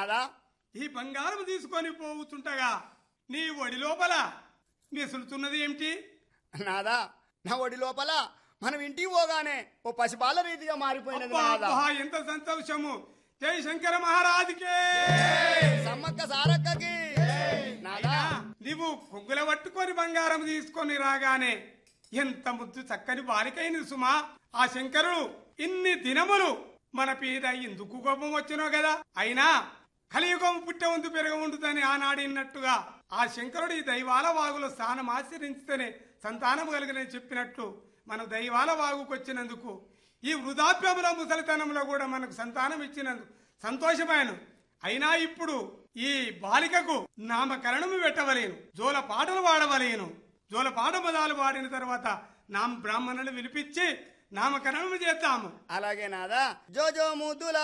నాదా ఈ బంగారం తీసుకొని పోవుతుంటగా నీ ఒడి లోపల మెసులుతున్నది ఏమిటి నాదా నా ఒడి లోపల మనం ఇంటికి పోగానే ఓ పసిబాల రీతిగా మారిపోయినది అబ్బా, నాదా అబ్బా, ఎంత సంతోషము జై శంకర మహారాజుకే సమ్మక్క సారక్కకి నాదా నీవు పొగ్గుల పట్టుకొని బంగారం తీసుకొని రాగానే ఎంత ముద్దు చక్కని బాలికైంది సుమా ఆ శంకరుడు ఇన్ని దినములు మన పీద ఎందుకు కోపం వచ్చినో కదా అయినా కలియుగం పుట్టే ఉందు పెరగ ఉండుదని ఆనాడినట్టుగా ఆ శంకరుడు ఈ దైవాల వాగులో స్థానం ఆశ్రయించితేనే సంతానం కలిగినని చెప్పినట్లు మన దైవాల వాగుకొచ్చినందుకు ఈ వృధాప్యముల ముసలితనంలో కూడా మనకు సంతానం ఇచ్చినందుకు సంతోషమైన అయినా ఇప్పుడు ఈ బాలికకు నామకరణము పెట్టవలేను జోల పాటలు పాడవలేను జోల పాట పదాలు పాడిన తర్వాత నామ బ్రాహ్మణులు విలిపించి నామకరణము చేస్తాము అలాగే నాదా జో జో ముద్దుల